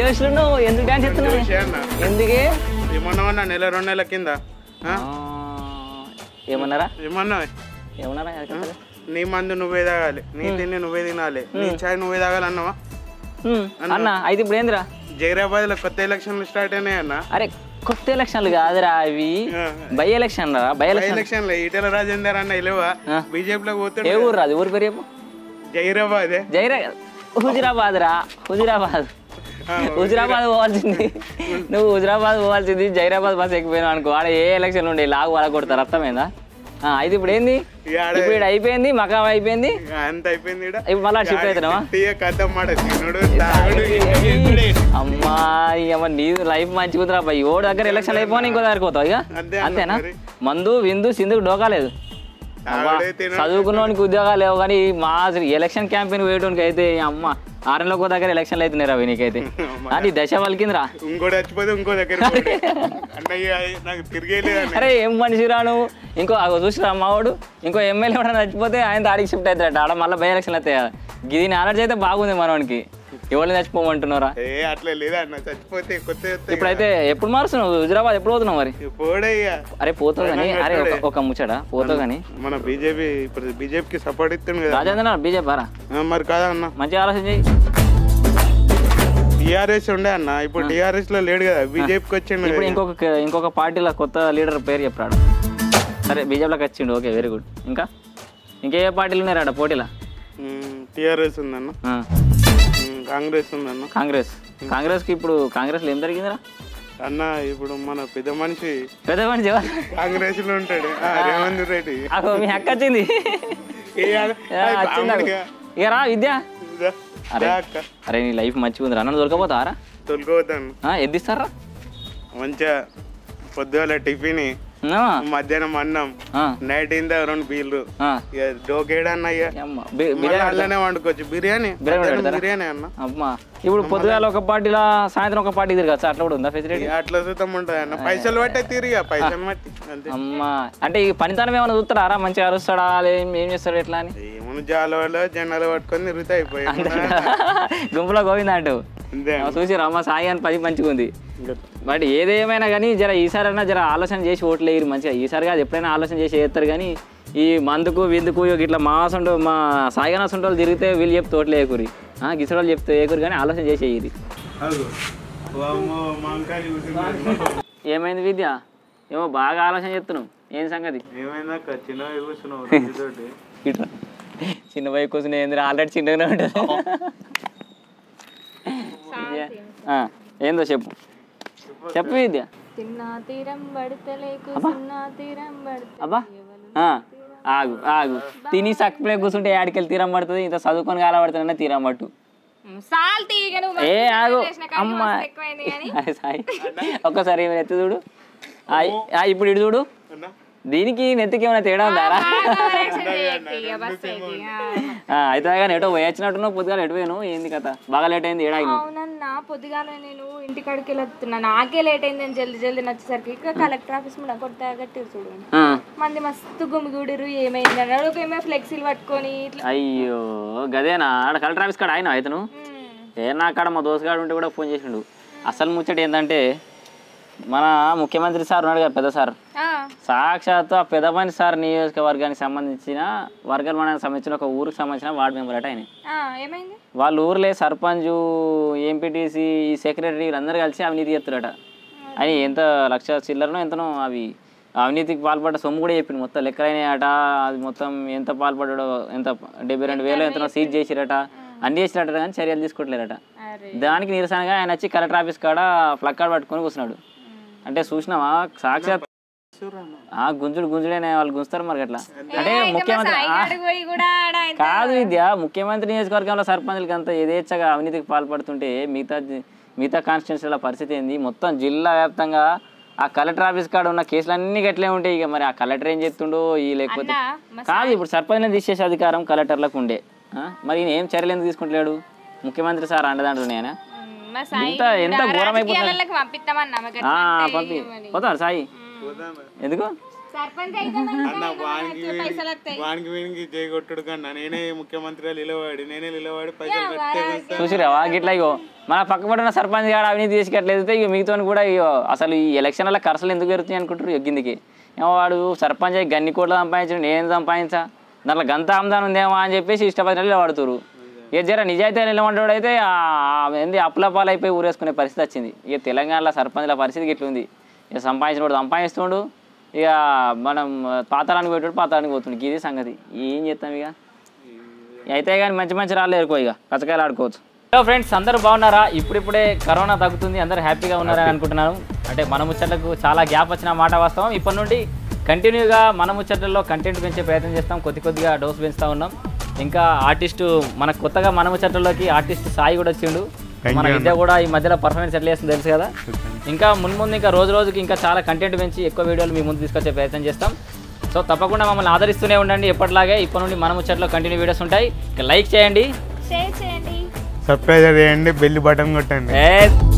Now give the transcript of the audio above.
జోష్లు నువ్వు ఎందుకు డాన్స్ చేస్తున్నావు జోషే అన్న ఎందుకే ఏమన్నావన్నా నెల రెండు నెలల కింద ఆ? ఆ, ఏమన్నారా ఏమన్నావు ఏమన్నారా అది చెప్పలే. నీ మందు నువ్వే తాగాలి నీ తిండి నువ్వే తినాలి నీ చాయ్ నువ్వే తాగాలి అన్నవా హ్మ్, అన్న అయితే ఇప్పుడు ఏందిరా జైరాబాద్ లో కొత్త ఎలక్షన్లు స్టార్ట్ అయినాయి అన్న అరే కొత్త ఎలక్షన్లు కాదురా అవి ఆ. బై ఎలక్షన్ రా బై బై ఎలక్షన్ ఎలక్షన్ లో ఈటెల రాజేందర్ అన్న ఇలేవా ఆ. బీజేపీలోకి ఏ పోతుండే ఊరు రాదు ఊరు పేరు చెప్పు జైరాబాదే జైరా హుజురాబాద్ రా హుజురాబాద్ ఆ, హుజురాబాద్ పోవాల్సింది నువ్వు హుజురాబాద్ పోవాల్సింది జైరాబాద్ బస్ ఎక్కిపోయినావు అనుకో ఆడ ఏ ఎలక్షన్ ఉండే లాగు వాళ్ళ కొడతారు అర్థమైందా ఆ, అయితే ఇప్పుడు ఏంది ఇక ఆడ ఇప్పుడు ఈడ అయిపోయింది మకాం అయిపోయింది ఇక అంత అయిపోయింది ఈడ. ఇప్పుడు మళ్ళా షిఫ్ట్ అవుతున్నావా తీయ కథ మాట తినుడు తాగుడు ఇంకా చేసుడే. అమ్మా ఇక నీ లైఫ్ మంచిగా అబ్బాయి ఓడి దగ్గర ఎలక్షన్ అయిపోయి ఇంకో దగ్గరికి పోతావు ఇక అంతే అన్న అంతేనా మరి. మందు విందు సింధుకు డోకాలేదు తాగుడే తినుడు చదువుకున్నోనికి ఉద్యోగాలు లేవు కానీ మా అసలు ఎలక్షన్ క్యాంపెయిన్ వేయడానికి అయితే ఈ అమ్మ ఆరెంలో ఒక దగ్గర ఎలక్షన్లు అవుతున్నాయి రా నీకైతే అది దశ వలికిందిరా ఇంకోటి చచ్చిపోతే ఇంకో దగ్గర పోయి. అన్నయ్య నాకు తిరిగేలేదు అరే ఏం మనిషిరా నువ్వు ఇంకో అగో చూసిరా మావాడు ఇంకో ఎమ్మెల్యే కూడా చచ్చిపోతే ఆయన ఆడికి షిఫ్ట్ అవుతాడట ఆడ మళ్ళీ బై ఎలక్షన్ అవుతాయి కదా ఇది నాలెడ్జ్ అయితే బాగుంది మనవానికి ఎవరిని చచ్చిపోమంటున్నారా ఏ అట్లా లేదా అన్న చచ్చిపోతే కొత్త వస్తాయి ఇప్పుడైతే ఎప్పుడు మారుస్తున్నావు హుజరాబాద్ ఎప్పుడు పోతున్నావు మరి కదా. పోడయ్యా అరే పోతావు కానీ అరే ఒక- ఒక ముచ్చట పోతావు కానీ మన బీజేపీ ఇప్పుడు బీజేపీకి సపోర్ట్ ఇస్తుంది కదా రాజేంద్ర బీజేపీ రా ఆ, మరి కాదా అన్న మంచిగా ఆలోచన చేయి టీఆర్ఎస్ ఉండే అన్న ఇప్పుడు టీఆర్ఎస్ లో లేడు కదా బీజేపీకి వచ్చిండు ఇప్పుడు కదా. ఇంకొక ఇంకొక పార్టీలో కొత్త లీడర్ పేరు చెప్పాడు సరే బీజేపీలోకి వచ్చిండు ఓకే వెరీ గుడ్ ఇంకా ఇంకే పార్టీలు ఉన్నారాడ పోటీలా ఉమ్, టీఆర్ఎస్ ఉందన్న ఆ, ఉమ్, కాంగ్రెస్ ఉందన్న కాంగ్రెస్ కాంగ్రెస్కి ఇప్పుడు కాంగ్రెస్లో ఏం జరిగిందిరా అన్న ఇప్పుడు మన పెద్ద మనిషి పెద్ద మనిషి ఎవరు కాంగ్రెస్ లో ఉంటాడు ఆ, రేవంత్ రెడ్డి అగో మీ అక్క వచ్చింది ఏ ఆడ- ఆ, వచ్చింది అగో. ఇక రా విద్య ఇదా, అరే. దా అక్క అరే నీ లైఫ్ మంచిగా ఉంది రా నన్ను దొరకపోతారా తొలుకోవద్దాను ఎద్దిస్తారా మంచిగా పొద్దుగాల టిఫిన్ మధ్యాహ్నం అన్నం నైట్ ఇంత రెండు బీళ్ళు ఇక డోకేడన్న ఇక మళ్ళీ అల్లనే వండుకోవచ్చు బిర్యానీ బిర్యానీ మధ్యాహ్నం పెడతారా? బిర్యానీ అన్న అమ్మా ఇప్పుడు పొద్దుగాల ఒక పార్టీలా సాయంత్రం ఒక పార్టీ తిరగచ్చు అట్లా కూడా ఉందా ఫెసిలిటీ ఇక అట్లా సుతం ఉంటుంది అన్న పైసలు పట్టే తీరిగా పైసలు పట్టి అంతే అమ్మా అంటే ఈ పనితనం ఏమైనా చూస్తారా మంచిగా అరుస్తాడా ఏం ఏం చేస్తాడు ఎట్లా అని ఏమన్నా జాల వాళ్ళు జెండాలు పట్టుకొని తిరుగుతా అయిపోయి గుంపులో గోవిందా అంటూ అంతే చూసి రామ సాయి అని పది మంచిగా ఉంది బట్ ఏదేమైనా కానీ జర ఈసారి అన్నా జర ఆలోచన చేసి ఓట్లు వేయరు మంచిగా ఈసారి కాదు ఎప్పుడైనా ఆలోచన చేసి వేస్తారు కానీ ఈ మందుకు విందుకు ఇట్లా మా సొంట మా సాయిగా సొంట వాళ్ళు తిరిగితే వీళ్ళు చెప్తే ఓట్లు వేయకూరి గిసడు వాళ్ళు చెప్తే వేయకూరి కానీ ఆలోచన చేసి వేయరు అదిగో. వామ్మో, మా అంకాలి కూర్చున్నాడు. ఏమైంది విద్య ఏమో బాగా ఆలోచన చెప్తున్నావు ఏం సంగతి ఏమైందక్క చిన్నగా కూర్చున్నావు రోజుతోటి ఇట్లా చిన్న బైక్ కోసం ఏంది ఆల్రెడీ చిన్నగానే ఉంటుంది విద్య, ఆ, ఏందో చెప్పు చెప్పు విద్య తిన్నా తీరం పడతలే కూసున్నా తీరం పడతలే అబ్బా ఆ, ఆగు ఆగు తిని సక్కలే కూర్చుంటే యాడికెళ్ళి తీరం పడుతుంది ఇంత చదువుకొని కాలబడుతుందనే తీరం పట్టు సాల్ తీగను ఏ ఆగు చేసిన కానీ అమ్మా మస్తు ఎక్కువైంది కానీ అరే సాయి ఒక్కసారి ఈమె ఎత్తు చూడు ఆ, ఆ, ఇప్పుడు ఇటు చూడు అన్నా దీనికి నెత్తికి ఏమైనా తేడా ఉందారా ఆ, అయితే కానీ ఎటో పోయొచ్చినట్టున్నావు పొద్దుగా ఎటు పోయాను ఏంది కథ బాగా లేట్ అయింది ఏడాగి అవునన్నా పొద్దుగాల నేను ఇంటికాడికి వెళ్ళొస్తున్నా నాకే లేట్ అయింది నేను జల్దీ జల్దీ నచ్చేసరికి ఇక కలెక్టర్ ఆఫీస్ మీద కొట్ట కట్టిరు చూడు మంది మస్తు గుమిగూడిరు ఏమైంది అన్నాడు ఒక ఏమో ఫ్లెక్సీలు పట్టుకొని ఇట్లా అయ్యో గదేనా ఆడ కలెక్టర్ ఆఫీస్ కాడ ఆయన అవుతాను ఉమ్. ఏ నా కాడ మా దోసగాడు ఉంటే కూడా ఫోన్ చేసిండు అసలు ముచ్చట ఏంటంటే మన ముఖ్యమంత్రి సార్ ఉన్నాడు కదా పెద్ద సార్ ఆ, సాక్షాత్తు ఆ పెదపని సార్ నియోజకవర్గానికి సంబంధించిన వర్గం మనకు సంబంధించిన ఒక ఊరికి సంబంధించిన వార్డు మెంబర్ అట ఆయన ఆ, ఏమైంది వాళ్ళ ఊర్లే సర్పంచ్ ఎంపీటీసీ ఈ సెక్రటరీ వీళ్ళందరూ కలిసి అవినీతి చేస్తారట అని ఎంత లక్ష చిల్లరనో ఎంతనో అవి అవినీతికి పాల్పడ్డ సొమ్ము కూడా చెప్పింది మొత్తం లెక్కలైనాయట అది మొత్తం ఎంత పాల్పడ్డాడో ఎంత డెబ్బై రెండు వేలు ఎంతనో సీజ్ చేసిరట అన్ని చేసిరట కానీ చర్యలు తీసుకోవట్లేరట అరే దానికి నిరసనగా ఆయన వచ్చి కలెక్టర్ ఆఫీస్ కాడ ఫ్లక్ కార్డ్ పట్టుకొని కూర్చున్నాడు అంటే చూసినావా సాక్షాత్ ఆ గుంజుడు గుంజుడైన వాళ్ళు గుంజుతారు మరి అట్లా అంటే ముఖ్యమంత్రి ఆ, అక్కడికి పోయి కూడా ఆడ ఆయన- కాదు విద్య ముఖ్యమంత్రి నియోజకవర్గంలో సర్పంచులకి అంతా యథేచ్ఛగా అవినీతికి పాల్పడుతుంటే మిగతా జి- మిగతా కాన్స్టిట్యూన్సీల పరిస్థితి ఏంది మొత్తం జిల్లా వ్యాప్తంగా ఆ కలెక్టర్ ఆఫీస్ కాడ ఉన్న కేసులన్నీ గట్లే ఉంటాయి ఇక మరి ఆ కలెక్టర్ ఏం చేస్తుండో ఈ లేకపోతే అన్నా, మా కాదు ఇప్పుడు సర్పంచ్ని తీసేసే అధికారం కలెక్టర్లకు ఉండే ఆ? మరి ఈయన ఏం చర్యలు ఎందుకు తీసుకుంటలేడు ముఖ్యమంత్రి సార్ అండదంటున్నాయి ఆయన ఉమ్, మా సాయి ఎంత ఎంత ఘోరం అయిపోతుంది రాజకీయాలకు పంపిస్తామన్నా మాకు ఆ, అట్లా అంటే పంపి ఏమని. పోతారు సాయి ఉమ్. ఎందుకు సర్పంచ్ అయితే అన్న వానికి వీనికి- వానికి వీనికి చేయగొట్టుడు కన్నా నేనే ముఖ్యమంత్రిగా నిలబడి నేనే నిలబడి పైసలు కట్టేస్తా చూసిరావా గిట్లా ఇగో మన పక్క పడిన సర్పంచ్ గారు అవినీతి తీసుకెట్లేదు ఇక మిగతా కూడా ఇగో అసలు ఈ ఎలక్షన్ల ఖర్చులు ఎందుకు పెరుగుతాయి అనుకుంటారు ఎగ్గిందికి ఏమో వాడు సర్పంచ్ అయ్యి గన్ని కోట్లు సంపాదించడు నేను సంపాదించా దాంట్లో గంత ఆమ్దానం ఉందేమో అని చెప్పేసి ఇష్టపడిన నిలబడుతురు ఇక జర నిజాయితీ నిలబడ్డాడు అయితే ఏంది అప్పులపాలు అయిపోయి ఊరేసుకునే పరిస్థితి వచ్చింది ఇక తెలంగాణలో సర్పంచ్ల పరిస్థితి ఇట్లా ఉంది ఇక సంపాదించినోడు సంపాదిస్తుండు ఇక మనం పాతాళానికి పోయేటోడు పాతాళానికి పోతుండు ఇది సంగతి ఏం చేస్తాం ఇక అయితే కానీ మంచి మంచి రాళ్ళు ఎరుకో ఇక కచ్చకాయలు ఆడుకోవచ్చు హలో ఫ్రెండ్స్ అందరూ బాగున్నారా ఇప్పుడిప్పుడే కరోనా తగ్గుతుంది అందరూ హ్యాపీగా ఉన్నారని అనుకుంటున్నాను అంటే మన ముచ్చట్లకు చాలా గ్యాప్ వచ్చిన మాట వాస్తవం ఇప్పటి నుండి కంటిన్యూగా మన ముచ్చట్లలో కంటెంట్ పెంచే ప్రయత్నం చేస్తాం కొద్ది కొద్దిగా డోస్ పెంచుతూ ఉన్నాం ఇంకా ఆర్టిస్టు మన కొత్తగా మన ముచ్చట్లలోకి ఆర్టిస్ట్ సాయి కూడా వచ్చిండు మన విద్య కూడా ఈ మధ్యలో పర్ఫార్మెన్స్ ఎట్లా చేస్తుంది తెలుసు కదా ఇంకా ముందు ఇంకా రోజు రోజుకి ఇంకా చాలా కంటెంట్ పెంచి ఎక్కువ వీడియోలు మీ ముందు తీసుకొచ్చే ప్రయత్నం చేస్తాం సో తప్పకుండా మమ్మల్ని ఆదరిస్తూనే ఉండండి ఎప్పటిలాగే ఇప్పటి నుండి మన ముచ్చట్లో కంటిన్యూ వీడియోస్ ఉంటాయి ఇక లైక్ చేయండి షేర్ చేయండి సబ్స్క్రైబ్ చేయండి బెల్ బటన్ కొట్టండి ఏ